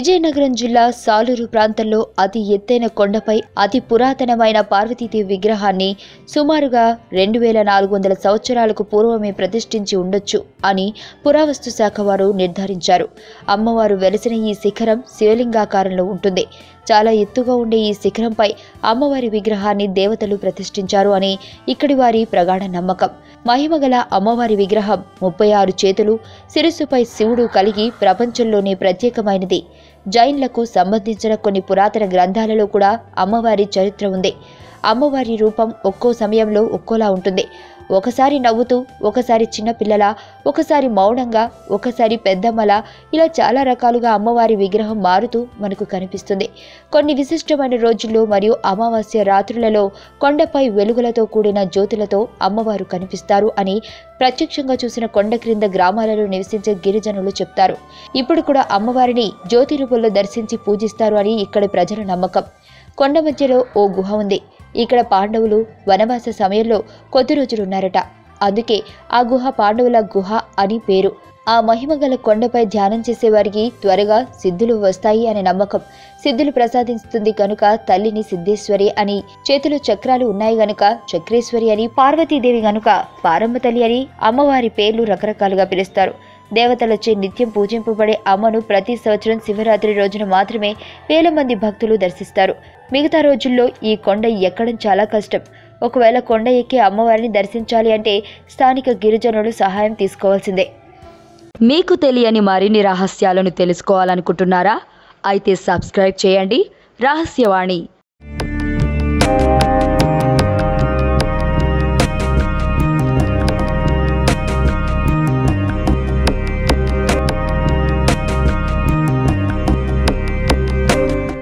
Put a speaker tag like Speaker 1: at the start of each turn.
Speaker 1: విజయనగరం జిల్లా సాలూరు ప్రాంతంలో అతి ఎత్తైన కొండపై అతి పురాతనమైన పార్వతీదేవి విగ్రహాన్ని సుమారుగా రెండు వేల నాలుగు వందల సంవత్సరాలకు పూర్వమే ప్రతిష్ఠించి ఉండొచ్చు అని పురావస్తు శాఖ వారు నిర్ధారించారు అమ్మవారు వెలిసిన ఈ శిఖరం శివలింగాకారంలో ఉంటుంది చాలా ఎత్తుగా ఉండే ఈ శిఖరంపై అమ్మవారి విగ్రహాన్ని దేవతలు ప్రతిష్ఠించారు అని ఇక్కడి వారి ప్రగాఢ నమ్మకం మహిమగల అమ్మవారి విగ్రహం ముప్పై ఆరు చేతులు శిరస్సుపై శివుడు కలిగి ప్రపంచంలోనే ప్రత్యేకమైనది జైన్లకు సంబంధించిన కొన్ని పురాతన గ్రంథాలలో కూడా అమ్మవారి చరిత్ర ఉంది అమ్మవారి రూపం ఒక్కో సమయంలో ఒక్కోలా ఉంటుంది ఒకసారి నవ్వుతూ ఒకసారి చిన్నపిల్లల ఒకసారి మౌనంగా ఒకసారి పెద్దమ్మల ఇలా చాలా రకాలుగా అమ్మవారి విగ్రహం మారుతూ మనకు కనిపిస్తుంది కొన్ని విశిష్టమైన రోజుల్లో మరియు అమావాస్య రాత్రులలో కొండపై వెలుగులతో కూడిన జ్యోతులతో అమ్మవారు కనిపిస్తారు అని ప్రత్యక్షంగా చూసిన కొండ క్రింద గ్రామాలలో నివసించే గిరిజనులు చెప్తారు ఇప్పుడు కూడా అమ్మవారిని జ్యోతి రూపంలో దర్శించి పూజిస్తారు అని ఇక్కడి ప్రజల నమ్మకం కొండ మధ్యలో ఓ గుహ ఉంది ఇక్కడ పాండవులు వనవాస సమయంలో కొద్ది రోజులున్నారట అందుకే ఆ గుహ పాండవుల గుహ అని పేరు ఆ మహిమగల కొండపై ధ్యానం చేసేవారికి త్వరగా సిద్ధులు వస్తాయి అనే నమ్మకం సిద్ధులు ప్రసాదిస్తుంది కనుక తల్లిని సిద్ధేశ్వరి అని చేతిలో చక్రాలు ఉన్నాయి గనుక చక్రేశ్వరి అని పార్వతీదేవి గనుక పారమ్మ తల్లి అని అమ్మవారి పేర్లు రకరకాలుగా పిలుస్తారు దేవతలచే నిత్యం పూజింపబడే అమ్మను ప్రతి సంవత్సరం శివరాత్రి రోజున మాత్రమే వేల మంది భక్తులు దర్శిస్తారు మిగతా రోజుల్లో ఈ కొండ ఎక్కడం చాలా కష్టం ఒకవేళ కొండ ఎక్కి అమ్మవారిని దర్శించాలి అంటే స్థానిక గిరిజనులు సహాయం తీసుకోవాల్సిందే
Speaker 2: మీకు తెలియని మరిన్ని రహస్యాలను తెలుసుకోవాలనుకుంటున్నారా అయితే సబ్స్క్రైబ్ చేయండి రహస్యవాణి